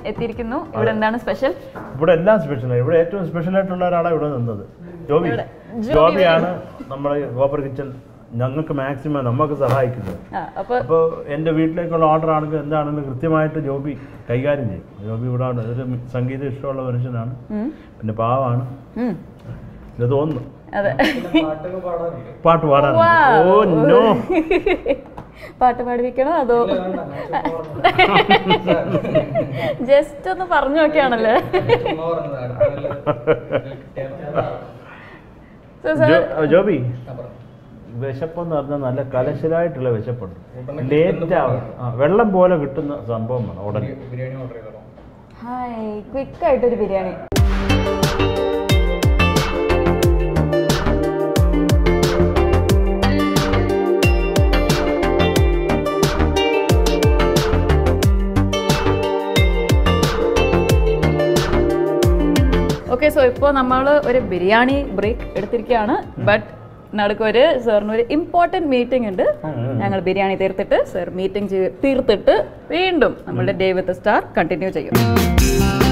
എത്തിയിരിക്കുന്നു ഇവിടെ എന്താണ് സ്പെഷ്യൽ ഇവിടെ എല്ലാം സ്പെഷ്യലാണ് ഇവിടെ ഏറ്റവും സ്പെഷ്യൽ ആയിട്ടുള്ള ഒരാളാണ് ഇവിടെ നിന്നത് ജോബി ഇവിടെ. ജോബി ജോബിയാണ് നമ്മുടെ ഗോപർ കിച്ചൺ ഞങ്ങൾക്ക് മാക്സിമം നമുക്ക് സഹായിക്കുന്നത് ആ അപ്പൊ അപ്പോൾ എൻ്റെ വീട്ടിലേക്കുള്ള ഓർഡർ ആണെങ്കിൽ എന്താണെന്ന് കൃത്യമായിട്ട് ജോബി കൈകാര്യം ചെയ്യും ജോബി ഇവിടെ ആണ് ഒരു സംഗീതം ഇഷ്ടമുള്ള മനുഷ്യനാണ് ഉം, പിന്നെ പാവമാണ് ഉം, ഇത് തോന്നുന്നു അതെ പാട്ട് പാടാൻ Wow. ഓ നോ പാട്ട് പാടിപ്പിക്കണോ അതോ ജസ്റ്റ് ഒന്ന് പറഞ്ഞു നോക്കിയാണല്ലേ So, sir, ജോബി വിശപ്പെന്ന് പറഞ്ഞാൽ നല്ല കലശലായിട്ടുള്ള വിശപ്പുണ്ട് ലേറ്റ് ആവും ആ, വെള്ളം പോലെ കിട്ടുന്ന സംഭവം വേണം ഉടനെ ബിരിയാണി ഓർഡർ ചെയ്തോ ഹായ് ക്വിക്ക് ആയിട്ടൊരു ബിരിയാണി ഓക്കെ സോ ഇപ്പോൾ നമ്മൾ ഒരു ബിരിയാണി ബ്രേക്ക് എടുത്തിരിക്കുകയാണ് ബട്ട് നടുക്കൊരു സാറിന് ഒരു ഇമ്പോർട്ടൻറ്റ് മീറ്റിംഗ് ഉണ്ട് ഞങ്ങൾ ബിരിയാണി തീർത്തിട്ട് സർ മീറ്റിംഗ് തീർത്തിട്ട് വീണ്ടും നമ്മളുടെ ഡേ വിത്ത് സ്റ്റാർ കണ്ടിന്യൂ ചെയ്യും